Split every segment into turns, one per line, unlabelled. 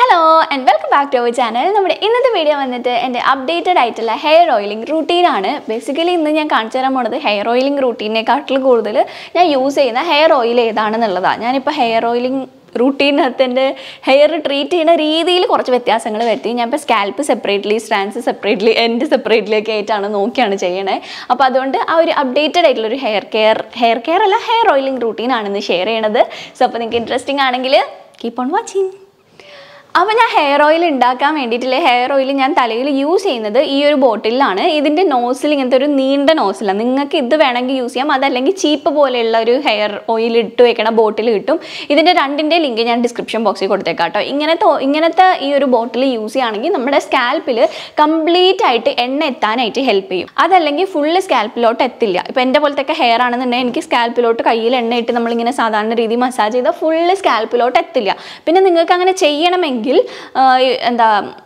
hello and welcome back to our channel നമ്മുടെ ഇന്നത്തെ video വന്നിട്ട് എൻ്റെ അപ്ഡേറ്റഡ് ആയിട്ടുള്ള ഹെയർ ഓയിലിംഗ് റൂട്ടീനാണ് ബേസിക്കലി ഇന്ന് ഞാൻ കാണിച്ചു തരാൻ പോണത് ഹെയർ ഓയിലിംഗ് റൂട്ടീനേക്കാട്ടിൽ കൂടുതൽ ഞാൻ യൂസ് ചെയ്യുന്ന ഹെയർ ഓയിൽ ഏതാണെന്നുള്ളതാണ് ഞാനിപ്പോൾ ഹെയർ ഓയിലിംഗ് റൂട്ടീനകത്ത് എൻ്റെ ഹെയർ ട്രീറ്റ് ചെയ്യുന്ന രീതിയിൽ കുറച്ച് വ്യത്യാസങ്ങൾ വരുത്തി ഞാൻ ഇപ്പോൾ സ്കാൽപ്പ് സെപ്പറേറ്റ്ലി സ്ട്രാൻസ് സെപ്പറേറ്റ്ലി എൻ്റെ സെപ്പറേറ്റ്ലി ഒക്കെ ആയിട്ടാണ് നോക്കിയാണ് ചെയ്യണേ അപ്പോൾ അതുകൊണ്ട് ആ ഒരു അപ്ഡേറ്റഡ് ആയിട്ടുള്ള ഒരു ഹെയർ കെയർ ഹെയർ കെയർ അല്ല ഹെയർ ഓയിലിംഗ് റൂട്ടീനാണ് ഇന്ന് ഷെയർ ചെയ്യണത് സോ അപ്പോൾ നിങ്ങൾക്ക് ഇൻട്രസ്റ്റിംഗ് ആണെങ്കിൽ കീപ്പ് ഓൺ വാച്ചിങ് അപ്പോൾ ഞാൻ ഹെയർ ഓയിൽ ഉണ്ടാക്കാൻ വേണ്ടിയിട്ടുള്ള ഹെയർ ഓയിൽ ഞാൻ തലയിൽ യൂസ് ചെയ്യുന്നത് ഈ ഒരു ബോട്ടിലാണ് ഇതിൻ്റെ നോസിൽ ഇങ്ങനത്തെ ഒരു നീണ്ട നോസിലാണ് നിങ്ങൾക്ക് ഇത് വേണമെങ്കിൽ യൂസ് ചെയ്യാം അതല്ലെങ്കിൽ ചീപ്പ് പോലെയുള്ള ഒരു ഹെയർ ഓയിൽ ഇട്ട് വെക്കണ ബോട്ടിൽ കിട്ടും ഇതിൻ്റെ രണ്ടിൻ്റെ ലിങ്ക് ഞാൻ ഡിസ്ക്രിപ്ഷൻ ബോക്സിൽ കൊടുത്തേക്കാം കേട്ടോ ഇങ്ങനത്തെ ഓ- ഇങ്ങനത്തെ ഈ ഒരു ബോട്ടിൽ യൂസ് ചെയ്യുകയാണെങ്കിൽ നമ്മുടെ സ്കാൽപ്പിൽ കംപ്ലീറ്റ് ആയിട്ട് എണ്ണ എത്താനായിട്ട് ഹെൽപ്പ് ചെയ്യും അതല്ലെങ്കിൽ ഫുള്ള് സ്കാൽപ്പിലോട്ട് എത്തില്ല ഇപ്പോൾ എൻ്റെ പോലത്തെ ഹെയർ ആണെന്നുണ്ടെങ്കിൽ എനിക്ക് സ്കാൽപ്പിലോട്ട് കയ്യിൽ എണ്ണ ഇട്ട് നമ്മളിങ്ങനെ സാധാരണ രീതി മസാജ് ചെയ്താൽ ഫുള്ള് സ്കാൽപ്പിലോട്ട് എത്തില്ല പിന്നെ നിങ്ങൾക്ക് അങ്ങനെ ചെയ്യണമെങ്കിൽ ആ, ഈ എന്താ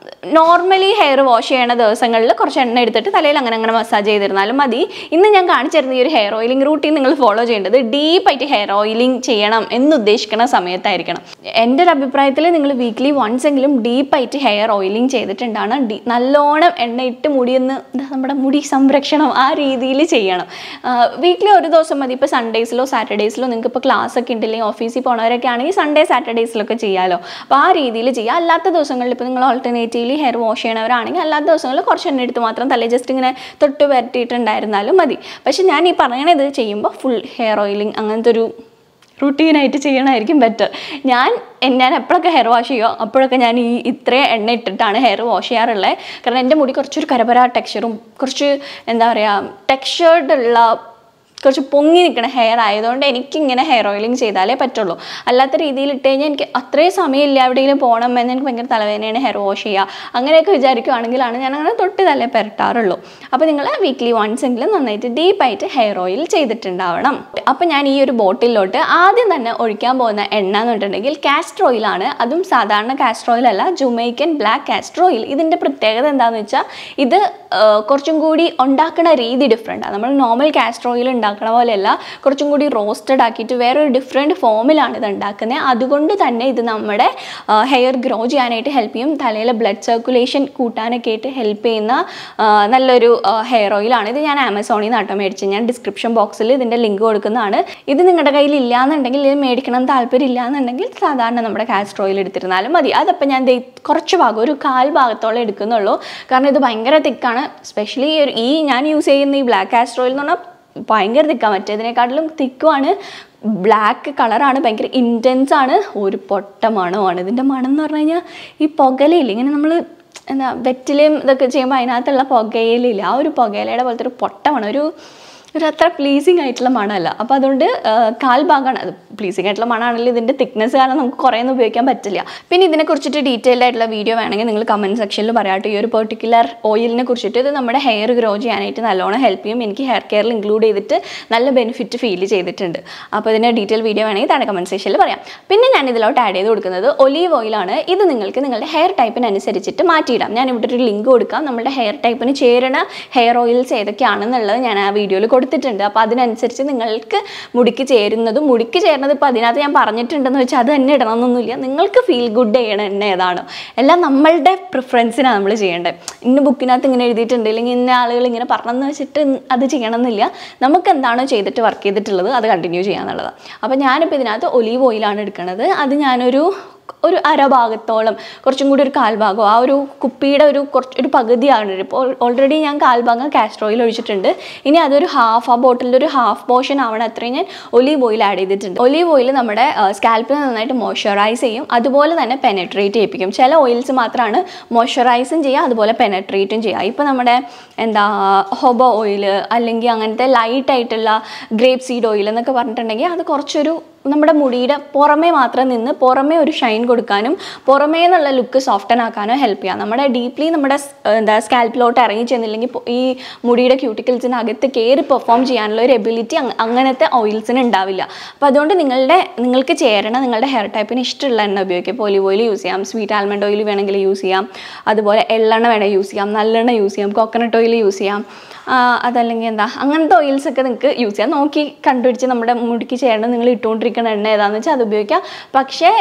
നോർമലി ഹെയർ വാഷ് ചെയ്യണ ദിവസങ്ങളിൽ കുറച്ച് എണ്ണ എടുത്തിട്ട് തലയിൽ അങ്ങനെ അങ്ങനെ മസാജ് ചെയ്തിരുന്നാലും മതി ഇന്ന് ഞാൻ കാണിച്ചു തരുന്ന ഈ ഒരു ഹെയർ ഓയിലിംഗ് റൂട്ടീൻ നിങ്ങൾ ഫോളോ ചെയ്യേണ്ടത് ഡീപ്പായിട്ട് ഹെയർ ഓയിലിംഗ് ചെയ്യണം എന്ന് ഉദ്ദേശിക്കുന്ന സമയത്തായിരിക്കണം എൻ്റെ ഒരു അഭിപ്രായത്തിൽ നിങ്ങൾ വീക്ക്ലി വൺസ് എങ്കിലും ഡീപ്പായിട്ട് ഹെയർ ഓയിലിംഗ് ചെയ്തിട്ടുണ്ടാണ് ഡീ നല്ലോണം എണ്ണ ഇട്ട് മുടിയൊന്ന് എന്താ നമ്മുടെ മുടി സംരക്ഷണം ആ രീതിയിൽ ചെയ്യണം വീക്ക്ലി ഒരു ദിവസം മതി ഇപ്പോൾ സൺഡേസിലോ സാറ്റർഡേസിലോ നിങ്ങൾക്ക് ഇപ്പോൾ ക്ലാസ് ഒക്കെ ഉണ്ടെങ്കിൽ ഓഫീസിൽ പോണവരൊക്കെ ആണെങ്കിൽ സൺഡേ സാറ്റർഡേസിലൊക്കെ ചെയ്യാമല്ലോ അപ്പോൾ ആ രീതിയിൽ ചെയ്യുക അല്ലാത്ത ദിവസങ്ങളിൽ ഇപ്പോൾ നിങ്ങൾ ഓൾട്ടർനേറ്റീവ്ലി ഹെയർ വാഷ് ചെയ്യണവരാണെങ്കിൽ അല്ലാത്ത ദിവസങ്ങളിൽ കുറച്ച് എണ്ണ എടുത്ത് മാത്രം തലേ ജസ്റ്റ് ഇങ്ങനെ തൊട്ട് പരട്ടിയിട്ടുണ്ടായിരുന്നാലും മതി പക്ഷെ ഞാൻ ഈ പറയണത് ചെയ്യുമ്പോൾ ഫുൾ ഹെയർ ഓയിലിംഗ് അങ്ങനത്തെ ഒരു റുട്ടീനായിട്ട് ചെയ്യണമായിരിക്കും ബെറ്റർ ഞാൻ എൻ- ഞാൻ എപ്പോഴൊക്കെ ഹെയർ വാഷ് ചെയ്യുമോ അപ്പോഴൊക്കെ ഞാൻ ഈ ഇത്രയും എണ്ണ ഇട്ടിട്ടാണ് ഹെയർ വാഷ് ചെയ്യാറുള്ളത് കാരണം എൻ്റെ മുടി കുറച്ചൊരു കരപര ടെക്സ്ചറും കുറച്ച് എന്താ പറയുക ടെക്സ്ചേർഡ് ഉള്ള കുറച്ച് പൊങ്ങി നിൽക്കുന്ന ഹെയർ ആയതുകൊണ്ട് എനിക്കിങ്ങനെ ഹെയർ ഓയിലിംഗ് ചെയ്താലേ പറ്റുള്ളൂ അല്ലാത്ത രീതിയിൽ ഇട്ട് കഴിഞ്ഞാൽ എനിക്ക് അത്രയും സമയമില്ല എവിടെയെങ്കിലും പോകണം എന്ന് എനിക്ക് ഭയങ്കര തലവേദനയാണ് ഹെയർ വാഷ് ചെയ്യുക അങ്ങനെയൊക്കെ വിചാരിക്കുകയാണെങ്കിലാണ് ഞാൻ അങ്ങനെ തൊട്ട് തലേ പെരട്ടാറുള്ളൂ അപ്പോൾ നിങ്ങൾ വീക്ക്ലി വൺസ് എങ്കിലും നന്നായിട്ട് ഡീപ്പായിട്ട് ഹെയർ ഓയിൽ ചെയ്തിട്ടുണ്ടാവണം അപ്പോൾ ഞാൻ ഈ ഒരു ബോട്ടിലോട്ട് ആദ്യം തന്നെ ഒഴിക്കാൻ പോകുന്ന എണ്ണ എന്ന് പറഞ്ഞിട്ടുണ്ടെങ്കിൽ കാസ്റ്റർ ഓയിലാണ് അതും സാധാരണ കാസ്റ്റർ ഓയിൽ അല്ല ജുമൈക്കൻ ബ്ലാക്ക് കാസ്റ്റർ ഓയിൽ ഇതിൻ്റെ പ്രത്യേകത എന്താണെന്ന് വെച്ചാൽ ഇത് ആ, കുറച്ചും കൂടി ഉണ്ടാക്കുന്ന രീതി ഡിഫറെൻറ്റാണ് നമ്മൾ നോർമൽ കാസ്റ്റർ ഓയിൽ ഉണ്ടാക്കണ പോലെയല്ല കുറച്ചും കൂടി റോസ്റ്റഡ് ആക്കിയിട്ട് വേറൊരു ഡിഫറെൻറ്റ് ഫോമിലാണ് ഇത് ഉണ്ടാക്കുന്നത് അതുകൊണ്ട് തന്നെ ഇത് നമ്മുടെ ഹെയർ ഗ്രോ ചെയ്യാനായിട്ട് ഹെൽപ്പ് ചെയ്യും തലയിലെ ബ്ലഡ് സർക്കുലേഷൻ കൂട്ടാനൊക്കെ ആയിട്ട് ഹെൽപ്പ് ചെയ്യുന്ന ആ, നല്ലൊരു ഹെയർ ഓയിലാണ് ഇത് ഞാൻ ആമസോണിൽ നിന്ന് ആട്ടോ മേടിച്ചത് ഞാൻ ഡിസ്ക്രിപ്ഷൻ ബോക്സിൽ ഇതിൻ്റെ ലിങ്ക് കൊടുക്കുന്നതാണ് ഇത് നിങ്ങളുടെ കയ്യിൽ ഇല്ലാന്നുണ്ടെങ്കിൽ ഇത് മേടിക്കണം താല്പര്യം ഇല്ലാന്നുണ്ടെങ്കിൽ സാധാരണ നമ്മുടെ കാസ്റ്റർ ഓയിൽ എടുത്തിരുന്നാലും മതി അതപ്പോൾ ഞാൻ ദേ കുറച്ച് ഭാഗം ഒരു കാൽ ഭാഗത്തോളം എടുക്കുന്നുള്ളൂ കാരണം ഇത് ഭയങ്കര തിക്കാണ് സ്പെഷ്യലി ഈ ഞാൻ യൂസ് ചെയ്യുന്ന ഈ ബ്ലാക്ക് കാസ്റ്റർ ഓയിൽ എന്ന് പറഞ്ഞാൽ ഭയങ്കര തിക്കാണ് മറ്റേതിനെക്കാട്ടിലും തിക്കുമാണ് ബ്ലാക്ക് കളറാണ് ഭയങ്കര ഇൻറ്റൻസ് ആണ് ഒരു പൊട്ട മണമാണ് ഇതിൻ്റെ മണം എന്ന് പറഞ്ഞു കഴിഞ്ഞാൽ ഈ പുകയിലില്ല ഇങ്ങനെ നമ്മൾ എന്താ വെറ്റിലും ഇതൊക്കെ ചെയ്യുമ്പോൾ അതിനകത്തുള്ള പുകയിലില്ല ആ ഒരു പുകയിലയുടെ പോലത്തെ ഒരു പൊട്ട മണം ഒരു ഒരു അത്ര പ്ലീസിങ് ആയിട്ടുള്ള മണമല്ല അപ്പോൾ അതുകൊണ്ട് ആ, കാൽ ഭാഗമാണ് അത് പ്ലീസിങ് ആയിട്ടുള്ള മണമാണെങ്കിൽ ഇതിൻ്റെ തിക്നെസ് കാരണം നമുക്ക് കുറേ ഒന്നും ഉപയോഗിക്കാൻ പറ്റില്ല പിന്നെ ഇതിനെ കുറിച്ചിട്ട് ഡീറ്റെയിൽഡ് ആയിട്ടുള്ള വീഡിയോ വേണമെങ്കിൽ നിങ്ങൾ കമൻറ്റ് സെക്ഷനിൽ പറയാട്ടോ ഈ ഒരു പെർട്ടിക്കുലർ ഓയിലിനെ കുറിച്ചിട്ട് ഇത് നമ്മുടെ ഹെയർ ഗ്രോ ചെയ്യാനായിട്ട് നല്ലോണം ഹെൽപ്പ് ചെയ്യും എനിക്ക് ഹെയർ കെയറിൽ ഇൻക്ലൂഡ് ചെയ്തിട്ട് നല്ല ബെനിഫിറ്റ് ഫീൽ ചെയ്തിട്ടുണ്ട് അപ്പോൾ ഇതിൻ്റെ ഡീറ്റെയിൽ വീഡിയോ വേണമെങ്കിൽ താഴെ കമൻറ്റ് സെക്ഷനിൽ പറയാം പിന്നെ ഞാൻ ഇതിലോട്ട് ആഡ് ചെയ്ത് കൊടുക്കുന്നത് ഒലീവ് ഓയിലാണ് ഇത് നിങ്ങൾക്ക് നിങ്ങളുടെ ഹെയർ ടൈപ്പിനനുസരിച്ചിട്ട് മാറ്റിയിടാം ഞാൻ ഇവിടെ ഒരു ലിങ്ക് കൊടുക്കാം നമ്മുടെ ഹെയർ ടൈപ്പിന് ചേരുന്ന ഹെയർ ഓയിൽസ് ഏതൊക്കെയാണെന്നുള്ളത് ഞാൻ ആ വീഡിയോയിൽ കൊടുത്തിട്ടുണ്ട് അപ്പോൾ അതിനനുസരിച്ച് നിങ്ങൾക്ക് മുടിക്ക് ചേരുന്നതും മുടിക്ക് ചേരുന്നത് ഇപ്പോൾ അതിനകത്ത് ഞാൻ പറഞ്ഞിട്ടുണ്ടെന്ന് വെച്ചാൽ അത് തന്നെ ഇടണമെന്നൊന്നുമില്ല നിങ്ങൾക്ക് ഫീൽ ഗുഡ് ചെയ്യണ എണ്ണ ഏതാണോ എല്ലാം നമ്മളുടെ പ്രിഫറൻസിനാണ് നമ്മൾ ചെയ്യേണ്ടത് ഇന്ന ബുക്കിനകത്ത് ഇങ്ങനെ എഴുതിയിട്ടുണ്ട് അല്ലെങ്കിൽ ഇന്ന ആളുകൾ ഇങ്ങനെ പറഞ്ഞെന്ന് വെച്ചിട്ട് അത് ചെയ്യണമെന്നില്ല നമുക്ക് എന്താണോ ചെയ്തിട്ട് വർക്ക് ചെയ്തിട്ടുള്ളത് അത് കണ്ടിന്യൂ ചെയ്യാന്നുള്ളതാണ് അപ്പോൾ ഞാനിപ്പോൾ ഇതിനകത്ത് ഒലീവ് ഓയിലാണ് എടുക്കുന്നത് അത് ഞാനൊരു ഒരു അരഭാഗത്തോളം കുറച്ചും കൂടി ഒരു കാൽഭാഗം ആ ഒരു കുപ്പിയുടെ ഒരു കുറച്ച് ഒരു പകുതിയാണ് ഇപ്പോൾ ഓൾറെഡി ഞാൻ കാൽഭാഗം കാസ്റ്റർ ഓയിൽ ഒഴിച്ചിട്ടുണ്ട് ഇനി അതൊരു ഹാഫ് ആ ബോട്ടിലിൻ്റെ ഒരു ഹാഫ് പോർഷൻ ആവണം അത്രയും ഞാൻ ഒലീവ് ഓയിൽ ആഡ് ചെയ്തിട്ടുണ്ട് ഒലീവ് ഓയിൽ നമ്മുടെ സ്കാൽപ്പിനെ നന്നായിട്ട് മോയ്സ്ചറൈസ് ചെയ്യും അതുപോലെ തന്നെ പെനട്രേറ്റ് ചെയ്യിപ്പിക്കും ചില ഓയിൽസ് മാത്രമാണ് മോയ്സ്ചറൈസും ചെയ്യുക അതുപോലെ പെനട്രേറ്റും ചെയ്യുക ഇപ്പോൾ നമ്മുടെ എന്താ ഹൊബോ ഓയിൽ അല്ലെങ്കിൽ അങ്ങനത്തെ ലൈറ്റ് ആയിട്ടുള്ള ഗ്രേപ്പ് സീഡ് ഓയിൽ എന്നൊക്കെ പറഞ്ഞിട്ടുണ്ടെങ്കിൽ അത് കുറച്ചൊരു നമ്മുടെ മുടിയുടെ പുറമേ മാത്രം നിന്ന് പുറമേ ഒരു ഷൈൻ കൊടുക്കാനും പുറമേ നിന്നുള്ള ലുക്ക് സോഫ്റ്റൻ ആക്കാനോ ഹെൽപ്പ് ചെയ്യാം നമ്മുടെ ഡീപ്ലി നമ്മുടെ സ്- എന്താ സ്കാൽപ്പിലോട്ട് ഇറങ്ങി ചെന്നില്ലെങ്കിൽ പൊ- ഈ മുടിയുടെ ക്യൂട്ടിക്കിൾസിനകത്ത് കയറി പെർഫോം ചെയ്യാനുള്ള ഒരു എബിലിറ്റി അങ്ങനത്തെ ഓയിൽസിന് ഉണ്ടാവില്ല അപ്പോൾ അതുകൊണ്ട് നിങ്ങളുടെ നിങ്ങൾക്ക് ചേരണ നിങ്ങളുടെ ഹെയർ ടൈപ്പിന് ഇഷ്ടമുള്ള എണ്ണ ഉപയോഗിക്കുക ഇപ്പോൾ ഒലിവ് ഓയിൽ യൂസ് ചെയ്യാം സ്വീറ്റ് ആൽമണ്ട് ഓയിൽ വേണമെങ്കിൽ യൂസ് ചെയ്യാം അതുപോലെ എള്ളെണ്ണ വേണമെങ്കിൽ യൂസ് ചെയ്യാം നല്ലെണ്ണ യൂസ് ചെയ്യാം കോക്കനട്ട് ഓയിൽ യൂസ് ചെയ്യാം ആ, അതല്ലെങ്കിൽ എന്താ അങ്ങനത്തെ ഓയിൽസ് ഒക്കെ നിങ്ങൾക്ക് യൂസ് ചെയ്യാം നോക്കി കണ്ടുപിടിച്ച് നമ്മുടെ മുടിക്ക് ചേർന്ന് നിങ്ങൾ ഇട്ടുകൊണ്ടിരിക്കുന്ന എണ്ണ ഏതാണെന്ന് വെച്ചാൽ അത് ഉപയോഗിക്കാം പക്ഷേ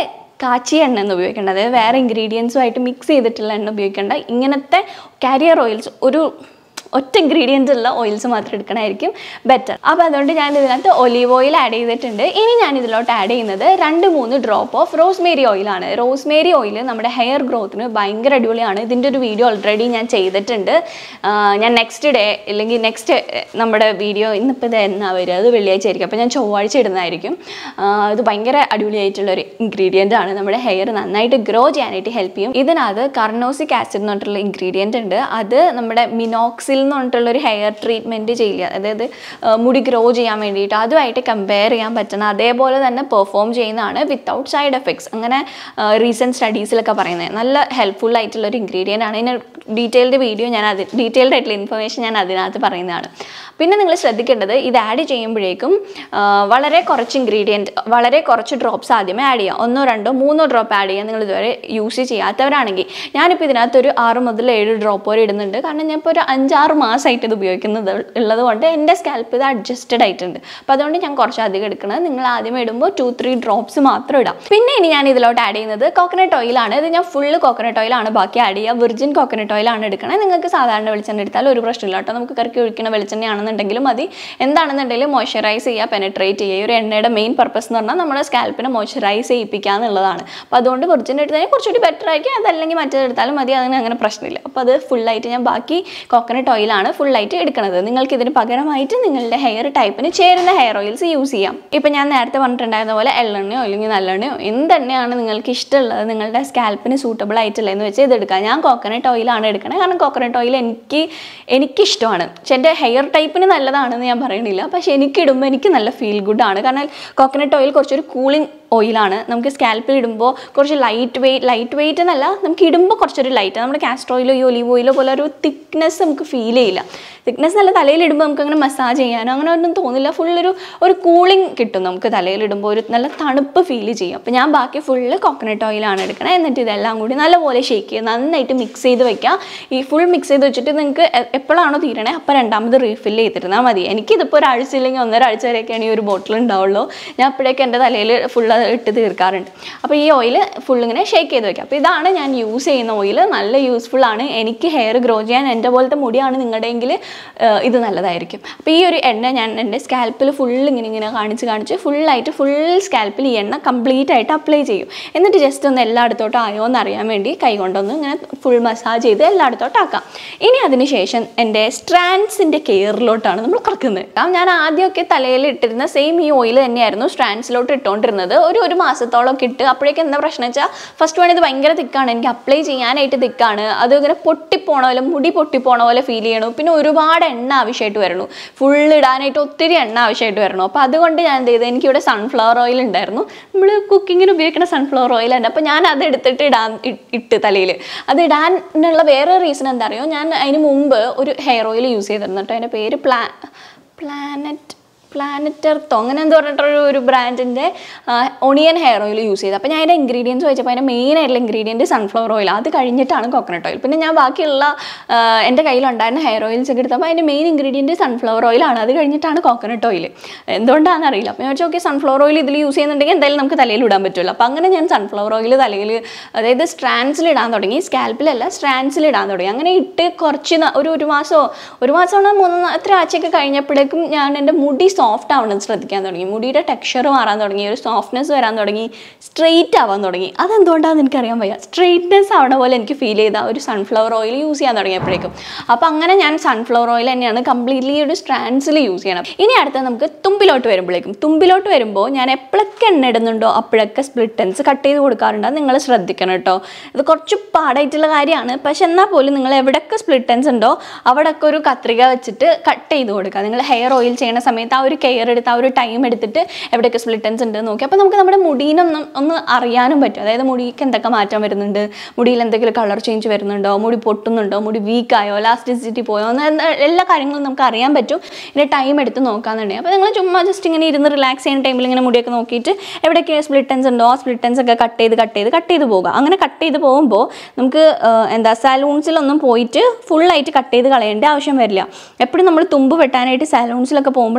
കാച്ചിയ എണ്ണ എന്ന് ഉപയോഗിക്കേണ്ട അതായത് വേറെ ഇൻഗ്രീഡിയൻസുമായിട്ട് മിക്സ് ചെയ്തിട്ടുള്ള എണ്ണ ഉപയോഗിക്കേണ്ട ഇങ്ങനത്തെ കാരിയർ ഓയിൽസ് ഒരു ഒറ്റ ഇൻഗ്രീഡിയൻ്റ് ഉള്ള ഓയിൽസ് മാത്രം എടുക്കണമായിരിക്കും ബെറ്റർ അപ്പോൾ അതുകൊണ്ട് ഞാൻ ഇതിനകത്ത് ഒലീവ് ഓയിൽ ആഡ് ചെയ്തിട്ടുണ്ട് ഇനി ഞാൻ ഇതിലോട്ട് ആഡ് ചെയ്യുന്നത് രണ്ട് മൂന്ന് ഡ്രോപ്പ് ഓഫ് റോസ്മേരി ഓയിലാണ് റോസ്മേരി ഓയിൽ നമ്മുടെ ഹെയർ ഗ്രോത്തിന് ഭയങ്കര അടിപൊളിയാണ് ഇതിൻ്റെ ഒരു വീഡിയോ ഓൾറെഡി ഞാൻ ചെയ്തിട്ടുണ്ട് ആ, ഞാൻ നെക്സ്റ്റ് ഡേ അല്ലെങ്കിൽ നെക്സ്റ്റ് നമ്മുടെ വീഡിയോ ഇന്നിപ്പോൾ ഇത് എന്നാ വരിക അത് വെള്ളിയാഴ്ച ആയിരിക്കും അപ്പോൾ ഞാൻ ചൊവ്വാഴ്ച ഇടുന്നതായിരിക്കും ആ, ഇത് ഭയങ്കര അടിപൊളിയായിട്ടുള്ള ഒരു ഇൻഗ്രീഡിയൻ്റ് ആണ് നമ്മുടെ ഹെയർ നന്നായിട്ട് ഗ്രോ ചെയ്യാനായിട്ട് ഹെൽപ്പ് ചെയ്യും ഇതിനകത്ത് കർണോസിക് ആസിഡ് എന്ന് പറഞ്ഞിട്ടുള്ള ഇൻഗ്രീഡിയൻ്റ് ഉണ്ട് അത് നമ്മുടെ മിനോക്സിൽ എന്ന് പറഞ്ഞിട്ടുള്ള ഒരു ഹെയർ ട്രീറ്റ്മെൻറ്റ് ചെയ്യുക അതായത് ആ, മുടി ഗ്രോ ചെയ്യാൻ വേണ്ടിയിട്ട് അതുമായിട്ട് കമ്പയർ ചെയ്യാൻ പറ്റുന്ന അതേപോലെ തന്നെ പെർഫോം ചെയ്യുന്നതാണ് വിത്തൗട്ട് സൈഡ് എഫക്ട്സ് അങ്ങനെ റീസെൻറ്റ് സ്റ്റഡീസിലൊക്കെ പറയുന്നത് നല്ല ഹെൽപ്ഫുൾ ആയിട്ടുള്ള ഒരു ഇൻഗ്രീഡിയൻ്റ് ആണ് ഇതിന് ഡീറ്റെയിൽഡ് വീഡിയോ ഞാൻ അത് ഡീറ്റെയിൽഡ് ആയിട്ടുള്ള ഇൻഫർമേഷൻ ഞാൻ അതിനകത്ത് പറയുന്നതാണ് പിന്നെ നിങ്ങൾ ശ്രദ്ധിക്കേണ്ടത് ഇത് ആഡ് ചെയ്യുമ്പോഴേക്കും ആ, വളരെ കുറച്ച് ഇൻഗ്രീഡിയൻറ്റ് വളരെ കുറച്ച് ഡ്രോപ്സ് ആദ്യമേ ആഡ് ചെയ്യുക ഒന്നോ രണ്ടോ മൂന്നോ ഡ്രോപ്പ് ആഡ് ചെയ്യുക നിങ്ങൾ ഇതുവരെ യൂസ് ചെയ്യാത്തവരാണെങ്കിൽ ഞാനിപ്പോൾ ഇതിനകത്ത് ഒരു ആറ് മുതൽ ഏഴ് ഡ്രോപ്പ് വരെ ഇടുന്നുണ്ട് കാരണം ഞാൻ ഇപ്പോൾ ഒരു അഞ്ചാറ് മാസമായിട്ട് ഇത് ഉപയോഗിക്കുന്നത് ഉള്ളത് കൊണ്ട് എൻ്റെ സ്കാൽപ്പ് ഇത് അഡ്ജസ്റ്റഡ് ആയിട്ടുണ്ട് അപ്പോൾ അതുകൊണ്ട് ഞാൻ കുറച്ച് അധികം എടുക്കുന്നത് നിങ്ങൾ ആദ്യം ഇടുമ്പോൾ ടു ത്രീ ഡ്രോപ്സ് മാത്രം ഇടാം പിന്നെ ഇനി ഞാൻ ഇതിലോട്ട് ആഡ് ചെയ്യുന്നത് കോക്കനട്ട് ഓയിലാണ് ഇത് ഞാൻ ഫുള്ള് കോക്കനട്ട് ഓയിലാണ് ബാക്കി ആഡ് ചെയ്യുക വിർജിൻ കോക്കനട്ട് ഓയിലാണ് എടുക്കണത് നിങ്ങൾക്ക് സാധാരണ വെളിച്ചെണ്ണ എടുത്താൽ ഒരു പ്രശ്നമില്ല കേട്ടോ നമുക്ക് കറക്കി ഒഴിക്കുന്ന വെളിച്ചെണ്ണയാണെന്നുണ്ടെങ്കിലും മതി എന്താണെന്നുണ്ടെങ്കിലും മോയ്സ്ചറൈസ് ചെയ്യുക പെനട്രേറ്റ് ചെയ്യുക ഈ ഒരു എണ്ണയുടെ മെയിൻ പർപ്പസ് എന്ന് പറഞ്ഞാൽ നമ്മുടെ സ്കാൽപ്പിനെ മോയ്സ്ചറൈസ് ചെയ്യിപ്പിക്കുക എന്നുള്ളതാണ് അപ്പോൾ അതുകൊണ്ട് വിർജിൻ എടുത്തതിന് കുറച്ചുകൂടി ബെറ്റർ ആയിരിക്കും അതല്ലെങ്കിൽ മറ്റേത് എടുത്താലും മതി അതിന് അങ്ങനെ പ്രശ്നമില്ല അപ്പോൾ അത് ഫുള്ളായിട്ട് ഞാൻ ബാക്കി കോക്കനട്ട് ഓയിലാണ് ഫുള്ളായിട്ട് എടുക്കുന്നത് നിങ്ങൾക്ക് ഇതിന് പകരമായിട്ട് നിങ്ങളുടെ ഹെയർ ടൈപ്പിന് ചേരുന്ന ഹെയർ ഓയിൽസ് യൂസ് ചെയ്യാം ഇപ്പം ഞാൻ നേരത്തെ പറഞ്ഞിട്ടുണ്ടായിരുന്ന പോലെ എള്ളെണ്ണയോ അല്ലെങ്കിൽ നല്ലെണ്ണയോ എന്തെണ്ണയാണ് നിങ്ങൾക്ക് ഇഷ്ടമുള്ളത് നിങ്ങളുടെ സ്കാൽപ്പിന് സൂട്ടബിൾ ആയിട്ടുള്ള എന്ന് വെച്ച് ഇത് എടുക്കാം ഞാൻ കോക്കനട്ട് ഓയിലാണ് എടുക്കണത് കാരണം കോക്കനട്ട് ഓയിൽ എനിക്ക് എനിക്കിഷ്ടമാണ് പക്ഷെ എൻ്റെ ഹെയർ ടൈപ്പിന് നല്ലതാണെന്ന് ഞാൻ പറയണില്ല പക്ഷെ എനിക്കിടുമ്പോൾ എനിക്ക് നല്ല ഫീൽ ഗുഡ് ആണ് കാരണം കോക്കനട്ട് ഓയിൽ കുറച്ചൊരു കൂളിംഗ് ഓയിലാണ് നമുക്ക് സ്കാൽപ്പിൽ ഇടുമ്പോൾ കുറച്ച് ലൈറ്റ് വെയിറ്റ് ലൈറ്റ് വെയിറ്റ് എന്നല്ല നമുക്ക് ഇടുമ്പോൾ കുറച്ചൊരു ലൈറ്റ് നമ്മുടെ കാസ്റ്റർ ഓയിലോ ഈ ഒലീവ് ഓയിലോ പോലെ ഒരു തിക്നെസ് നമുക്ക് ഫീൽ ചെയ്യില്ല തിക്നെസ് നല്ല തലയിൽ ഇടുമ്പോൾ നമുക്ക് അങ്ങനെ മസാജ് ചെയ്യാനോ അങ്ങനെ ഒന്നും തോന്നില്ല ഫുൾ ഒരു ഒരു കൂളിംഗ് കിട്ടും നമുക്ക് തലയിൽ ഇടുമ്പോൾ ഒരു നല്ല തണുപ്പ് ഫീൽ ചെയ്യും അപ്പോൾ ഞാൻ ബാക്കി ഫുള്ള് കോക്കനട്ട് ഓയിലാണ് എടുക്കണത് എന്നിട്ട് ഇതെല്ലാം കൂടി നല്ലപോലെ ഷേക്ക് ചെയ്യുക നന്നായിട്ട് മിക്സ് ചെയ്ത് വെക്കുക ഈ ഫുൾ മിക്സ് ചെയ്ത് വെച്ചിട്ട് നിങ്ങൾക്ക് എ- എപ്പോഴാണോ തീരണേ അപ്പോൾ രണ്ടാമത് റീഫിൽ ചെയ്തിരുന്നാൽ മതി എനിക്കിതിപ്പോൾ ഒരാഴ്ച ഇല്ലെങ്കിൽ ഒന്നര ആഴ്ച വരെയൊക്കെയാണ് ഈ ഒരു ബോട്ടിൽ ഉണ്ടാവുള്ളൂ ഞാൻ അപ്പോഴേക്ക് എൻ്റെ തലയിൽ ഫുൾ ഇട്ട് തീർക്കാറുണ്ട് അപ്പോൾ ഈ ഓയിൽ ഫുൾ ഇങ്ങനെ ഷേക്ക് ചെയ്ത് വെക്കുക അപ്പോൾ ഇതാണ് ഞാൻ യൂസ് ചെയ്യുന്ന ഓയിൽ നല്ല യൂസ്ഫുൾ ആണ് എനിക്ക് ഹെയർ ഗ്രോ ചെയ്യാൻ എൻ്റെ പോലത്തെ മുടിയാണ് നിങ്ങളുടെയെങ്കിൽ ഇത് നല്ലതായിരിക്കും അപ്പോൾ ഈ ഒരു എണ്ണ ഞാൻ എൻ്റെ സ്കാൽപ്പിൽ ഫുൾ ഇങ്ങനെ ഇങ്ങനെ കാണിച്ച് കാണിച്ച് ഫുള്ളായിട്ട് ഫുൾ സ്കാൽപ്പിൽ ഈ എണ്ണ കംപ്ലീറ്റ് ആയിട്ട് അപ്ലൈ ചെയ്യും എന്നിട്ട് ജസ്റ്റ് ഒന്ന് എല്ലായിടത്തോട്ടും ആയോ എന്ന് അറിയാൻ വേണ്ടി കൈ കൊണ്ടൊന്ന് ഇങ്ങനെ ഫുൾ മസാജ് ചെയ്ത് എല്ലായിടത്തോട്ടും ആക്കാം ഇനി അതിന് ശേഷം എൻ്റെ സ്ട്രാൻഡ്സിൻ്റെ കെയറിലോട്ടാണ് നമ്മൾ കിടക്കുന്നത് കാരണം ഞാൻ ആദ്യമൊക്കെ തലയിൽ ഇട്ടിരുന്ന സെയിം ഈ ഓയിൽ തന്നെയായിരുന്നു സ്ട്രാൻഡ്സിലോട്ട് ഇട്ടുകൊണ്ടിരുന്നത് ഒരു ഒരു മാസത്തോളമൊക്കെ ഇട്ട് അപ്പോഴേക്കും എന്താ പ്രശ്നം വെച്ചാൽ ഫസ്റ്റ് വൺ ഇത് ഭയങ്കര തിക്കാണ് എനിക്ക് അപ്ലൈ ചെയ്യാനായിട്ട് തിക്കാണ് അത് ഇങ്ങനെ പൊട്ടിപ്പോണ പോലെ മുടി പൊട്ടിപ്പോണ പോലെ ഫീൽ ചെയ്യണു പിന്നെ ഒരുപാട് എണ്ണ ആവശ്യമായിട്ട് വരണു ഫുൾ ഇടാനായിട്ട് ഒത്തിരി എണ്ണ ആവശ്യമായിട്ട് വരണു അപ്പോൾ അതുകൊണ്ട് ഞാൻ എന്ത് ചെയ്തു എനിക്കിവിടെ സൺഫ്ലവർ ഓയിൽ ഉണ്ടായിരുന്നു നമ്മൾ കുക്കിങ്ങിന് ഉപയോഗിക്കുന്ന സൺഫ്ലവർ ഓയിൽ തന്നെ അപ്പോൾ ഞാൻ അത് എടുത്തിട്ട് ഇടാൻ ഇ- ഇട്ട് തലയിൽ അത് ഇടാനുള്ള വേറെ റീസൺ എന്താ അറിയോ ഞാൻ അതിന് മുമ്പ് ഒരു ഹെയർ ഓയിൽ യൂസ് ചെയ്തിരുന്നു കേട്ടോ അതിൻ്റെ പേര് പ്ലാ പ്ലാനറ്റ് പ്ലാനറ്റർത്തോ അങ്ങനെ എന്തോ പറഞ്ഞിട്ടൊരു ഒരു ബ്രാൻഡിൻ്റെ ഒണിയൻ ഹെയർ ഓയിൽ യൂസ് ചെയ്തത് അപ്പോൾ ഞാൻ അതിൻ്റെ ഇൻഗ്രീഡിയൻസ് വെച്ചപ്പോൾ അതിൻ്റെ മെയിൻ ആയിട്ടുള്ള ഇൻഗ്രീഡിയൻറ്റ് സൺഫ്ലവർ ഓയിൽ അത് കഴിഞ്ഞിട്ടാണ് കോക്കനട്ട് ഓയിൽ പിന്നെ ഞാൻ ബാക്കിയുള്ള ആ, എൻ്റെ കയ്യിലുണ്ടായിരുന്ന ഹെയർ ഓയിൽസ് ഒക്കെ എടുത്തപ്പോൾ അതിൻ്റെ മെയിൻ ഇൻഗ്രീഡിയൻറ്റ് സൺഫ്ലവർ ഓയിലാണ് അത് കഴിഞ്ഞിട്ടാണ് കോക്കനട്ട് ഓയിൽ എന്തുകൊണ്ടാണെന്ന് അറിയില്ല അപ്പോൾ ഞാൻ വെച്ചാൽ ഓക്കെ സൺഫ്ലവർ ഓയിൽ ഇതിൽ യൂസ് ചെയ്യുന്നുണ്ടെങ്കിൽ എന്തായാലും നമുക്ക് തലയിൽ ഇടാൻ പറ്റുമല്ലോ അപ്പോൾ അങ്ങനെ ഞാൻ സൺഫ്ലവർ ഓയിൽ തലയിൽ അതായത് സ്ട്രാൻഡ്സിൽ ഇടാൻ തുടങ്ങി സ്കാൽപ്പിലല്ല സ്ട്രാൻഡ്സിൽ ഇടാൻ തുടങ്ങി അങ്ങനെ ഇട്ട് കുറച്ച് ന- ഒരു ഒരു മാസമോ ഒരു മാസമാണോ മൂന്ന് നാ- എത്ര ആഴ്ചയൊക്കെ കഴിഞ്ഞപ്പോഴേക്കും ഞാൻ എൻ്റെ മുടി സോഫ്റ്റ് ആവണം ശ്രദ്ധിക്കാൻ തുടങ്ങി മുടിയുടെ ടെക്സ്ചർ മാറാൻ തുടങ്ങി ഒരു സോഫ്റ്റ്നെസ് വരാൻ തുടങ്ങി സ്ട്രെയിറ്റ് ആവാൻ തുടങ്ങി അതെന്തുകൊണ്ടാണെന്ന് എനിക്കറിയാൻ വയ്യ സ്ട്രെയിറ്റ്നെസ് ആവണ പോലെ എനിക്ക് ഫീൽ ചെയ്ത ഒരു സൺഫ്ലവർ ഓയിൽ യൂസ് ചെയ്യാൻ തുടങ്ങിയപ്പോഴേക്കും അപ്പോൾ അങ്ങനെ ഞാൻ സൺഫ്ലവർ ഓയിൽ തന്നെയാണ് കംപ്ലീറ്റ്ലി ഒരു സ്ട്രാൻഡ്സിൽ യൂസ് ചെയ്യണം ഇനി അടുത്ത നമുക്ക് തുമ്പിലോട്ട് വരുമ്പോഴേക്കും തുമ്പിലോട്ട് വരുമ്പോൾ ഞാൻ എപ്പോഴൊക്കെ എണ്ണ ഇടുന്നുണ്ടോ അപ്പോഴൊക്കെ സ്പ്ലിറ്റൻസ് കട്ട് ചെയ്ത് കൊടുക്കാറുണ്ട് അത് നിങ്ങൾ ശ്രദ്ധിക്കണം കേട്ടോ ഇത് കുറച്ച് പാടായിട്ടുള്ള കാര്യമാണ് പക്ഷെ എന്നാൽ പോലും നിങ്ങൾ എവിടെയൊക്കെ സ്പ്ലിറ്റൻസ് ഉണ്ടോ അവിടെയൊക്കെ ഒരു കത്രിക വെച്ചിട്ട് കട്ട് ചെയ്ത് കൊടുക്കുക നിങ്ങൾ ഹെയർ ഓയിൽ ചെയ്യുന്ന സമയത്ത് ആ ഒരു കെയർ എടുത്ത് ആ ഒരു ടൈം എടുത്തിട്ട് എവിടെയൊക്കെ സ്പ്ലിറ്റൻസ് ഉണ്ട് എന്ന് നോക്കി അപ്പോൾ നമുക്ക് നമ്മുടെ മുടീനൊന്നും ഒന്ന് അറിയാനും പറ്റും അതായത് മുടിക്ക് എന്തൊക്കെ മാറ്റം വരുന്നുണ്ട് മുടിയിൽ എന്തെങ്കിലും കളർ ചേഞ്ച് വരുന്നുണ്ടോ മുടി പൊട്ടുന്നുണ്ടോ മുടി വീക്കായോ ലാസ്റ്റിസിറ്റി പോയോ എന്ന് എന്താ- എല്ലാ കാര്യങ്ങളും നമുക്ക് അറിയാൻ പറ്റും ഇതിൻ്റെ ടൈം എടുത്ത് നോക്കാന്നുണ്ടെങ്കിൽ അപ്പോൾ നിങ്ങൾ ചുമ്മാ ജസ്റ്റ് ഇങ്ങനെ ഇരുന്ന് റിലാക്സ് ചെയ്യുന്ന ടൈമിൽ ഇങ്ങനെ മുടിയൊക്കെ നോക്കിയിട്ട് എവിടെയൊക്കെ സ്പ്ലിറ്റൻസ് ഉണ്ടോ ആ സ്പ്ലിറ്റൻസ് ഒക്കെ കട്ട് ചെയ്ത് കട്ട് ചെയ്ത് കട്ട് ചെയ്ത് പോകുക അങ്ങനെ കട്ട് ചെയ്ത് പോകുമ്പോൾ നമുക്ക് ആ, എന്താ സലൂൺസിലൊന്നും പോയിട്ട് ഫുള്ളായിട്ട് കട്ട് ചെയ്ത് കളയേണ്ട ആവശ്യം വരില്ല എപ്പോഴും നമ്മൾ തുമ്പ് വെട്ടാനായിട്ട് സലൂൺസിലൊക്കെ പോകുമ്പോഴാണ്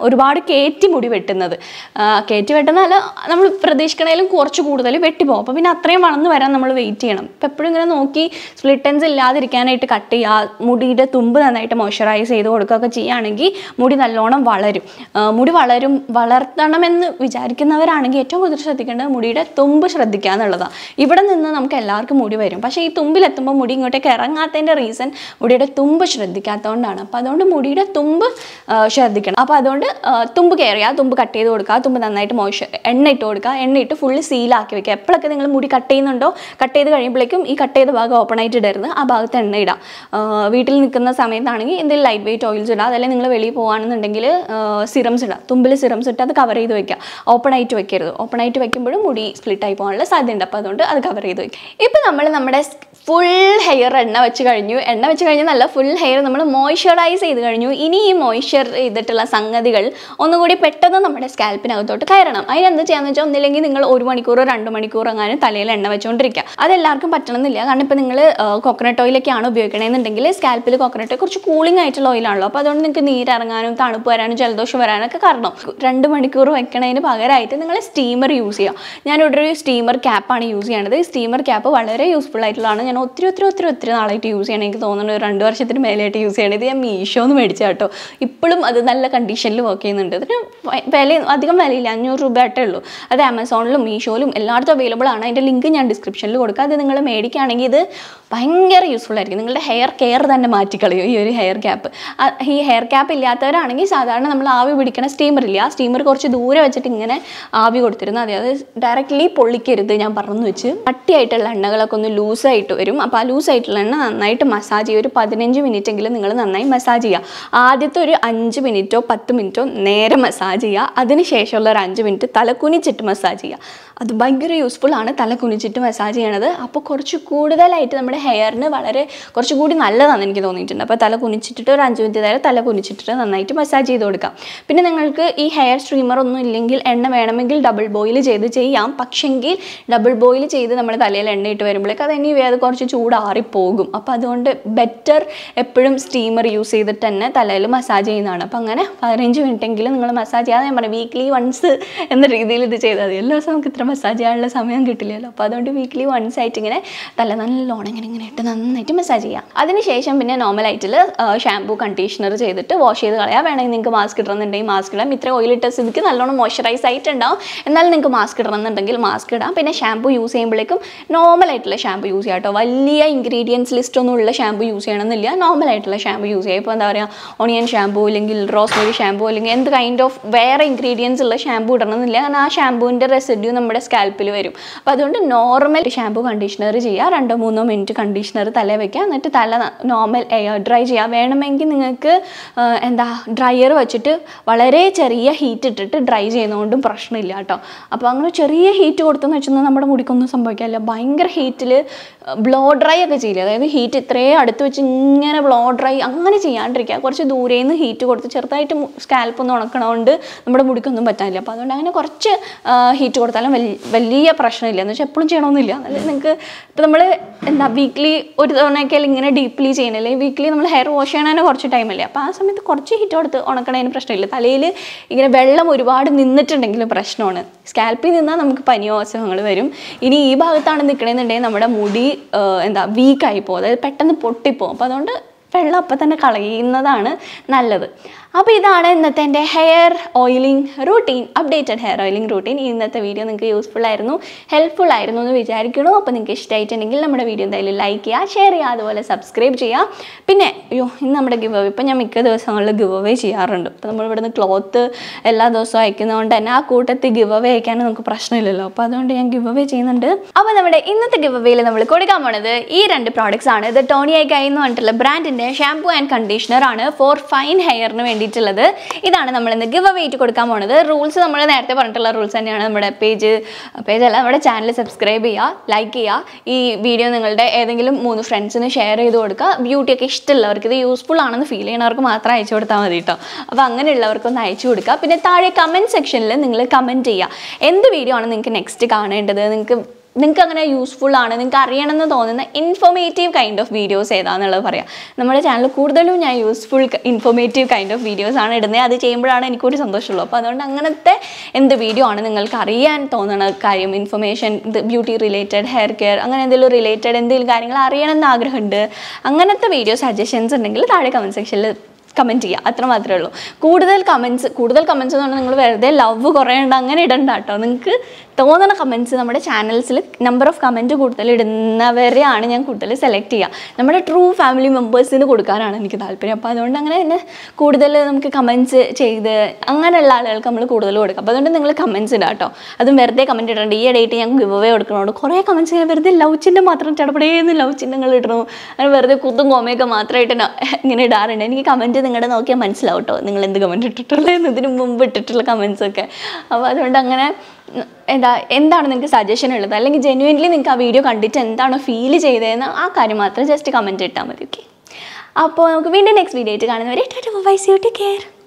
ഒരുപാട് കയറ്റി മുടി വെട്ടുന്നത് ആ, കയറ്റി വെട്ടുന്നതല്ല നമ്മൾ പ്രതീക്ഷിക്കണേലും കുറച്ച് കൂടുതൽ വെട്ടിപ്പോകും അപ്പോൾ പിന്നെ അത്രയും വളർന്ന് വരാൻ നമ്മൾ വെയിറ്റ് ചെയ്യണം ഇപ്പം എപ്പോഴും ഇങ്ങനെ നോക്കി സ്പ്ലിറ്റൻസ് ഇല്ലാതിരിക്കാനായിട്ട് കട്ട് ചെയ്യുക മുടിയുടെ തുമ്പ് നന്നായിട്ട് മോയ്സ്ചറൈസ് ചെയ്ത് കൊടുക്കുകയൊക്കെ ചെയ്യുകയാണെങ്കിൽ മുടി നല്ലോണം വളരും ആ, മുടി വളരും വളർത്തണമെന്ന് വിചാരിക്കുന്നവരാണെങ്കിൽ ഏറ്റവും കൂടുതൽ ശ്രദ്ധിക്കേണ്ടത് മുടിയുടെ തുമ്പ് ശ്രദ്ധിക്കുക എന്നുള്ളതാണ് ഇവിടെ നിന്ന് നമുക്ക് എല്ലാവർക്കും മുടി വരും പക്ഷേ ഈ തുമ്പിലെത്തുമ്പോൾ മുടി ഇങ്ങോട്ടേക്ക് ഇറങ്ങാത്തതിൻ്റെ റീസൺ മുടിയുടെ തുമ്പ് ശ്രദ്ധിക്കാത്തതുകൊണ്ടാണ് അപ്പോൾ അതുകൊണ്ട് മുടിയുടെ തുമ്പ് ആ, ശ്രദ്ധിക്കണം അപ്പോൾ അതുകൊണ്ട് ആ, തുമ്പ് കെയർ ചെയ്യുക തുമ്പ് കട്ട് ചെയ്ത് കൊടുക്കുക തുമ്പ് നന്നായിട്ട് മോശം എണ്ണ ഇട്ട് കൊടുക്കുക എണ്ണ ഇട്ട് ഫുള്ള് സീലാക്കി വെക്കുക എപ്പോഴൊക്കെ നിങ്ങൾ മുടി കട്ട് ചെയ്യുന്നുണ്ടോ കട്ട് ചെയ്ത് കഴിയുമ്പോഴേക്കും ഈ കട്ട് ചെയ്ത ഭാഗം ഓപ്പൺ ആയിട്ട് ഇടരുത് ആ ഭാഗത്ത് എണ്ണ ഇടാം ആ, വീട്ടിൽ നിൽക്കുന്ന സമയത്താണെങ്കിൽ എന്തെങ്കിലും ലൈറ്റ് വെയിറ്റ് ഓയിൽസ് ഇടാം അതല്ലെങ്കിൽ നിങ്ങൾ വെളിയിൽ പോകുകയാണെന്നുണ്ടെങ്കിൽ സിറംസ് ഇടാം തുമ്പിൽ സിറംസ് ഇട്ട് അത് കവർ ചെയ്ത് വെക്കുക ഓപ്പൺ ആയിട്ട് വെക്കരുത് ഓപ്പൺ ആയിട്ട് വെക്കുമ്പോഴും മുടി സ്പ്ലിറ്റ് ആയി പോകാനുള്ള സാധ്യതയുണ്ട് അപ്പോൾ അതുകൊണ്ട് അത് കവർ ചെയ്ത് വെക്കുക ഇപ്പം നമ്മൾ നമ്മുടെ ഫുൾ ഹെയർ എണ്ണ വെച്ച് കഴിഞ്ഞു എണ്ണ വെച്ച് കഴിഞ്ഞാൽ നല്ല ഫുൾ ഹെയർ നമ്മൾ മോയ്സ്ചറൈസ് ചെയ്ത് കഴിഞ്ഞു ഇനി ഈ മോയ്സ്ചർ ചെയ്തിട്ടുള്ള സംഗതികൾ ഒന്നുകൂടി പെട്ടെന്ന് നമ്മുടെ സ്കാൽപ്പിനകത്തോട്ട് കയറണം അതിന് എന്ത് ചെയ്യാന്ന് വെച്ചാൽ ഒന്നില്ലെങ്കിൽ നിങ്ങൾ ഒരു മണിക്കൂറോ രണ്ട് മണിക്കൂറോ അങ്ങനെ തലയിൽ എണ്ണ വെച്ചുകൊണ്ടിരിക്കുക അതെല്ലാവർക്കും പറ്റണമെന്നില്ല കാരണം ഇപ്പോൾ നിങ്ങൾ കോക്കനട്ട് ഓയിലൊക്കെയാണ് ഉപയോഗിക്കണമെന്നുണ്ടെങ്കിൽ സ്കാൽപ്പിൽ കോക്കനട്ട് കുറച്ച് കൂളിംഗ് ആയിട്ടുള്ള ഓയിലാണല്ലോ അപ്പോൾ അതുകൊണ്ട് നിങ്ങൾക്ക് നീരിറങ്ങാനും തണുപ്പ് വരാനും ജലദോഷം വരാനൊക്കെ കാരണം രണ്ട് മണിക്കൂർ വെക്കണതിന് പകരമായിട്ട് നിങ്ങൾ സ്റ്റീമർ യൂസ് ചെയ്യുക ഞാനിവിടെ ഒരു സ്റ്റീമർ ക്യാപ്പാണ് യൂസ് ചെയ്യണത് ഈ സ്റ്റീമർ ക്യാപ്പ് വളരെ യൂസ്ഫുൾ ആയിട്ടുള്ളതാണ് ഞാൻ ഒത്തിരി ഒത്തിരി ഒത്തിരി ഒത്തിരി നാളായിട്ട് യൂസ് ചെയ്യണം എനിക്ക് തോന്നുന്നു ഒരു രണ്ട് വർഷത്തിന് മേലെയായിട്ട് യൂസ് ചെയ്യണത് ഇത് ഞാൻ മീഷോന്ന് മേടിച്ച കേട്ടോ ഇപ്പോഴും അത് നല്ല കണ്ടീഷനിൽ വർക്ക് ചെയ്യുന്നുണ്ട് ഇതിന് വ- വില അധികം വിലയില്ല അഞ്ഞൂറ് രൂപ ആയിട്ടേ ഉള്ളൂ അത് ആമസോണിലും മീഷോയിലും എല്ലായിടത്തും അവൈലബിൾ ആണ് അതിൻ്റെ ലിങ്ക് ഞാൻ ഡിസ്ക്രിപ്ഷനിൽ കൊടുക്കാം അത് നിങ്ങൾ മേടിക്കുകയാണെങ്കിൽ ഇത് ഭയങ്കര യൂസ്ഫുൾ ആയിരിക്കും നിങ്ങളുടെ ഹെയർ കെയർ തന്നെ മാറ്റിക്കളയും ഈ ഒരു ഹെയർ ക്യാപ്പ് ഈ ഹെയർ ക്യാപ്പ് ഇല്ലാത്തവരാണെങ്കിൽ സാധാരണ നമ്മൾ ആവി പിടിക്കണ സ്റ്റീമർ ഇല്ല ആ സ്റ്റീമർ കുറച്ച് ദൂരെ വെച്ചിട്ട് ഇങ്ങനെ ആവി കൊടുത്തിരുന്നു അതെ അത് ഡയറക്റ്റ്ലി പൊള്ളിക്കരുത് ഞാൻ പറഞ്ഞു വെച്ച് കട്ടിയായിട്ടുള്ള എണ്ണകളൊക്കെ ഒന്ന് ലൂസായിട്ട് വരും അപ്പോൾ ആ ലൂസായിട്ടുള്ള എണ്ണ നന്നായിട്ട് മസാജ് ചെയ്യുക ഒരു പതിനഞ്ച് മിനിറ്റ് എങ്കിലും നിങ്ങൾ നന്നായി മസാജ് ചെയ്യുക ആദ്യത്തെ ഒരു അഞ്ച് മിനിറ്റോ പത്ത് മിനിറ്റോ നേരെ മസാജ് ചെയ്യുക അതിന് ശേഷമുള്ള ഒരു അഞ്ച് മിനിറ്റ് തല കുനിച്ചിട്ട് മസാജ് ചെയ്യുക അത് ഭയങ്കര യൂസ്ഫുൾ ആണ് തല കുനിച്ചിട്ട് മസാജ് ചെയ്യണത് അപ്പോൾ കുറച്ച് കൂടുതലായിട്ട് നമ്മുടെ ഹെയറിന് വളരെ കുറച്ചുകൂടി നല്ലതാണെന്ന് എനിക്ക് തോന്നിയിട്ടുണ്ട് അപ്പോൾ തല കുനിച്ചിട്ടിട്ട് ഒരു അഞ്ച് മിനിറ്റ് നേരം തല കുനിച്ചിട്ടിട്ട് നന്നായിട്ട് മസാജ് ചെയ്ത് കൊടുക്കാം പിന്നെ നിങ്ങൾക്ക് ഈ ഹെയർ സ്ട്രീമർ ഒന്നും ഇല്ലെങ്കിൽ എണ്ണ വേണമെങ്കിൽ ഡബിൾ ബോയിൽ ചെയ്ത് ചെയ്യാം പക്ഷെങ്കിൽ ഡബിൾ ബോയിൽ ചെയ്ത് നമ്മൾ തലയിൽ എണ്ണ ഇട്ട് വരുമ്പോഴേക്ക് അത് ഇനി അത് കുറച്ച് ചൂടാറിപ്പോകും അപ്പോൾ അതുകൊണ്ട് ബെറ്റർ എപ്പോഴും സ്റ്റീമർ യൂസ് ചെയ്തിട്ട് തന്നെ തലയിൽ മസാജ് ചെയ്യുന്നതാണ് അപ്പോൾ അങ്ങനെ പതിനഞ്ച് മിനിറ്റ് എങ്കിലും നിങ്ങൾ മസാജ് ചെയ്യാതെ ഞാൻ പറയാം വീക്ക്ലി വൺസ് എന്ന രീതിയിൽ ഇത് ചെയ്താൽ മതി എല്ലാ ദിവസവും നമുക്ക് ഇത്ര മസാജ് ചെയ്യാനുള്ള സമയം കിട്ടില്ലല്ലോ അപ്പോൾ അതുകൊണ്ട് വീക്ക്ലി വൺസ് ആയിട്ട് ഇങ്ങനെ തല നല്ലോണം ഇങ്ങനെ ഇങ്ങനെ ഇട്ട് നന്നായിട്ട് മസാജ് ചെയ്യാം അതിനുശേഷം പിന്നെ നോർമലായിട്ടിൽ ഷാമ്പൂ കണ്ടീഷണർ ചെയ്തിട്ട് വാഷ് ചെയ്ത് കളയാം വേണമെങ്കിൽ നിങ്ങൾക്ക് മാസ്ക് ഇടണമെന്നുണ്ടെങ്കിൽ മാസ്ക് ഇടാം ഇത്ര ഓയിൽ ഇട്ട സ്ഥിതിക്ക് നല്ലോണം മോയ്സ്ചറൈസ് ആയിട്ടുണ്ടാവും എന്നാലും നിങ്ങൾക്ക് മാസ്ക് ഇടണമെന്നുണ്ടെങ്കിൽ മാസ്ക് ഇടാം പിന്നെ ഷാമ്പൂ യൂസ് ചെയ്യുമ്പോഴേക്കും നോർമൽ ആയിട്ടുള്ള ഷാമ്പൂ യൂസ് ചെയ്യാം കേട്ടോ വലിയ ഇൻഗ്രീഡിയൻസ് ലിസ്റ്റ് ഒന്നും ഉള്ള ഷാമ്പൂ യൂസ് ചെയ്യണമെന്നില്ല നോർമൽ ആയിട്ടുള്ള ഷാമ്പൂ യൂസ് ചെയ്യുക ഇപ്പോൾ എന്താ പറയുക ഓണിയൻ ഷാമ്പൂ അല്ലെങ്കിൽ റോസ്മേരി ഷാമ്പൂ അല്ലെങ്കിൽ എന്ത് കൈൻഡ് ഓഫ് വേറെ ഇൻഗ്രീഡിയൻസ് ഉള്ള ഷാമ്പൂ ഇടണമെന്നില്ല കാരണം ആ ഷാമ്പൂവിൻ്റെ റെസിഡ്യൂ നമ്മുടെ സ്കാൽപ്പിൽ വരും അപ്പോൾ അതുകൊണ്ട് നോർമൽ ഷാമ്പൂ കണ്ടീഷണർ ചെയ്യുക രണ്ടോ മൂന്നോ മിനിറ്റ് കണ്ടീഷണർ തല വയ്ക്കുക എന്നിട്ട് തല നോർമൽ എയർ ഡ്രൈ ചെയ്യുക വേണമെങ്കിൽ നിങ്ങൾക്ക് ആ, എന്താ ഡ്രയർ വെച്ചിട്ട് വളരെ ചെറിയ ഹീറ്റ് ഇട്ടിട്ട് ഡ്രൈ ചെയ്യുന്നതുകൊണ്ടും പ്രശ്നമില്ല കേട്ടോ അപ്പോൾ അങ്ങനെ ചെറിയ ഹീറ്റ് കൊടുത്തെന്ന് വെച്ചാൽ നമ്മുടെ മുടിക്കൊന്നും സംഭവിക്കാനില്ല ഭയങ്കര ഹീറ്റിൽ ബ്ലോ ഡ്രൈ ഒക്കെ ചെയ്യില്ല അതായത് ഹീറ്റ് ഇത്രയും അടുത്ത് വെച്ച് ഇങ്ങനെ ബ്ലോ ഡ്രൈ അങ്ങനെ ചെയ്യാണ്ടിരിക്കുക കുറച്ച് ദൂരെ നിന്ന് ഹീറ്റ് കൊടുത്ത് ചെറുതായിട്ട് സ്കാൽപ്പ് ഒന്ന് ഉണക്കണതുകൊണ്ട് നമ്മുടെ മുടിക്കൊന്നും പറ്റാനില്ല അപ്പോൾ അതുകൊണ്ട് അങ്ങനെ കുറച്ച് ഹീറ്റ് കൊടുത്താലും വലിയ വലിയ പ്രശ്നമില്ല എന്ന് വെച്ചാൽ എപ്പോഴും ചെയ്യണമെന്നില്ല അതായത് നിങ്ങൾക്ക് ഇപ്പോൾ നമ്മൾ എന്താ വീക്ക്ലി ഒരു തവണയൊക്കെ ഇങ്ങനെ ഡീപ്ലി ചെയ്യണല്ലേ വീക്ക്ലി നമ്മൾ ഹെയർ വാഷ് ചെയ്യണതിന് കുറച്ച് ടൈമല്ലേ അപ്പോൾ ആ സമയത്ത് കുറച്ച് ഹീറ്റ് കൊടുത്ത് ഉണക്കണതിന് പ്രശ്നമില്ല തലയിൽ ഇങ്ങനെ വെള്ളം ഒരുപാട് നിന്നിട്ടുണ്ടെങ്കിലും പ്രശ്നമാണ് സ്കാൽപ്പിൽ നിന്നാൽ നമുക്ക് പനിയോ അസുഖങ്ങൾ വരും ഇനി ഈ ഭാഗത്താണ് നിൽക്കണമെന്നുണ്ടെങ്കിൽ നമ്മുടെ മുടി ആ, എന്താ വീക്കായി പോകും അതായത് പെട്ടെന്ന് പൊട്ടിപ്പോകും അപ്പോൾ അതുകൊണ്ട് വെള്ളം അപ്പം തന്നെ കളയുന്നതാണ് നല്ലത് അപ്പോൾ ഇതാണ് ഇന്നത്തെ എൻ്റെ hair oiling routine updated hair oiling routine ഇന്നത്തെ വീഡിയോ നിങ്ങൾക്ക് യൂസ്ഫുൾ ആയിരുന്നു ഹെൽപ്ഫുൾ ആയിരുന്നു എന്ന് വിചാരിക്കണു അപ്പോൾ നിങ്ങൾക്ക് ഇഷ്ടമായിട്ടുണ്ടെങ്കിൽ നമ്മുടെ വീഡിയോ എന്തായാലും ലൈക്ക് ചെയ്യുക ഷെയർ ചെയ്യുക അതുപോലെ സബ്സ്ക്രൈബ് ചെയ്യുക പിന്നെ അയ്യോ ഇന്ന് നമ്മുടെ ഗിവ് അവേ ഇപ്പം ഞാൻ മിക്ക ദിവസങ്ങളിൽ ഗിവ് അവേ ചെയ്യാറുണ്ട് അപ്പോൾ നമ്മൾ ഇവിടുന്ന് ക്ലോത്ത് എല്ലാ ദിവസവും അയക്കുന്നതുകൊണ്ട് തന്നെ ആ കൂട്ടത്തിൽ ഗിവ് അവേ അയക്കാൻ നമുക്ക് പ്രശ്നമില്ലല്ലോ അപ്പോൾ അതുകൊണ്ട് ഞാൻ ഗിവ് അവേ ചെയ്യുന്നുണ്ട് അപ്പോൾ നമ്മുടെ ഇന്നത്തെ ഗിവ് അവേയിൽ നമ്മൾ കൊടുക്കാൻ പോണത് ഈ രണ്ട് പ്രോഡക്റ്റ്സ് ആണ് ഇത് ടോണി ഐക്കായി എന്ന് പറഞ്ഞിട്ടുള്ള ബ്രാൻഡിൻ്റെ ഷാംപൂ ആൻഡ് കണ്ടീഷണർ ആണ് ഫോർ ഫൈൻ ഹെയറിന് വേണ്ടിയിട്ടുള്ളത് ഇതാണ് നമ്മൾ ഇന്ന് ഗിവ് അവേ ആയിട്ട് കൊടുക്കാൻ പോണത് റൂൾസ് നമ്മൾ നേരത്തെ പറഞ്ഞിട്ടുള്ള റൂൾസ് തന്നെയാണ് നമ്മുടെ പേജ് പേജ് അല്ല നമ്മുടെ ചാനൽ സബ്സ്ക്രൈബ് ചെയ്യുക ലൈക്ക് ചെയ്യുക ഈ വീഡിയോ നിങ്ങളുടെ ഏതെങ്കിലും മൂന്ന് ഫ്രണ്ട്സിന് ഷെയർ ചെയ്ത് കൊടുക്കുക ബ്യൂട്ടി ഒക്കെ ഇഷ്ടമുള്ളവർക്ക് ഇത് യൂസ്ഫുൾ ആണെന്ന് ഫീൽ ചെയ്യുന്നവർക്ക് മാത്രം അയച്ചു കൊടുത്താൽ മതി കേട്ടോ അപ്പോൾ അങ്ങനെയുള്ളവർക്കൊന്ന് അയച്ചു കൊടുക്കുക പിന്നെ താഴെ കമൻറ്റ് സെക്ഷനിൽ നിങ്ങൾ കമൻറ്റ് ചെയ്യുക എന്ത് വീഡിയോ ആണ് നിങ്ങൾക്ക് നെക്സ്റ്റ് കാണേണ്ടത് നിങ്ങൾക്ക് നിങ്ങൾക്ക് അങ്ങനെ യൂസ്ഫുൾ ആണ് നിങ്ങൾക്ക് അറിയണമെന്ന് തോന്നുന്ന ഇൻഫോർമേറ്റീവ് കൈൻഡ് ഓഫ് വീഡിയോസ് ഏതാണെന്നുള്ളത് പറയാം നമ്മുടെ ചാനൽ കൂടുതലും ഞാൻ useful informative kind of videos ആണ് ഇടുന്നത് അത് ചെയ്യുമ്പോഴാണ് എനിക്കൊരു സന്തോഷമുള്ളൂ അപ്പോൾ അതുകൊണ്ട് അങ്ങനത്തെ എന്ത് വീഡിയോ ആണ് നിങ്ങൾക്ക് അറിയാൻ തോന്നുന്ന കാര്യം ഇൻഫർമേഷൻ ഇത് ബ്യൂട്ടി റിലേറ്റഡ് ഹെയർ കെയർ അങ്ങനെ എന്തെങ്കിലും റിലേറ്റഡ് എന്തെങ്കിലും കാര്യങ്ങൾ അറിയണം എന്ന് ആഗ്രഹമുണ്ട് അങ്ങനത്തെ വീഡിയോ സജഷൻസ് ഉണ്ടെങ്കിൽ താഴെ കമൻറ്റ് സെക്ഷനിൽ കമൻറ്റ് ചെയ്യുക അത്ര മാത്രമേ ഉള്ളൂ കൂടുതൽ കമൻറ്റ്സ് കൂടുതൽ കമൻറ്റ്സ് എന്ന് പറഞ്ഞാൽ നിങ്ങൾ വെറുതെ ലവ് കുറേ ഉണ്ട് അങ്ങനെ ഇടണ്ട കേട്ടോ നിങ്ങൾക്ക് തോന്നുന്ന കമൻറ്റ്സ് നമ്മുടെ ചാനൽസിൽ നമ്പർ ഓഫ് കമൻറ്റ് കൂടുതൽ ഇടുന്നവരെയാണ് ഞാൻ കൂടുതൽ സെലക്ട് ചെയ്യുക നമ്മുടെ ട്രൂ ഫാമിലി മെമ്പേഴ്സിന് കൊടുക്കാനാണ് എനിക്ക് താല്പര്യം അപ്പോൾ അതുകൊണ്ട് അങ്ങനെ തന്നെ കൂടുതൽ നമുക്ക് കമൻറ്റ്സ് ചെയ്ത് അങ്ങനെയുള്ള ആളുകൾക്ക് നമ്മൾ കൂടുതൽ കൊടുക്കാം അപ്പോൾ അതുകൊണ്ട് നിങ്ങൾ കമൻറ്റ്സ് ഇടാം കേട്ടോ അതും വെറുതെ കമൻറ്റ് ഇടണ്ട ഈ ഇടയിട്ട് ഞാൻ ഗിവ് അവേ കൊടുക്കണോണ്ട് കുറേ കമൻറ്റ്സ് ഞാൻ വെറുതെ ലവ് ചിഹ്നം മാത്രം ചടപടേന്ന് ലവ് ചിഹ്നങ്ങൾ ഇടണു അങ്ങനെ വെറുതെ കുത്തും കോമയൊക്കെ മാത്രമായിട്ട് ന- ഇങ്ങനെ ഇടാറുണ്ട് എനിക്ക് കമൻറ്റ് നിങ്ങളുടെ നോക്കിയാൽ മനസ്സിലാവും കേട്ടോ നിങ്ങൾ എന്ത് കമൻറ്റ് ഇട്ടിട്ടുള്ളത് ഇതിന് മുമ്പ് ഇട്ടിട്ടുള്ള കമൻസ് ഒക്കെ അപ്പോൾ അതുകൊണ്ട് അങ്ങനെ ഉം, എന്താ എന്താണ് നിങ്ങൾക്ക് സജഷൻ ഉള്ളത് അല്ലെങ്കിൽ ജെന്യുവൻലി നിങ്ങൾക്ക് ആ വീഡിയോ കണ്ടിട്ട് എന്താണ് ഫീൽ ചെയ്തതെന്ന് ആ കാര്യം മാത്രം ജസ്റ്റ് കമൻറ്റ് ഇട്ടാൽ മതി ഓക്കെ അപ്പോൾ നമുക്ക് വീണ്ടും നെക്സ്റ്റ് വീഡിയോ ആയിട്ട് കാണുന്നവരെ tata bye see you take care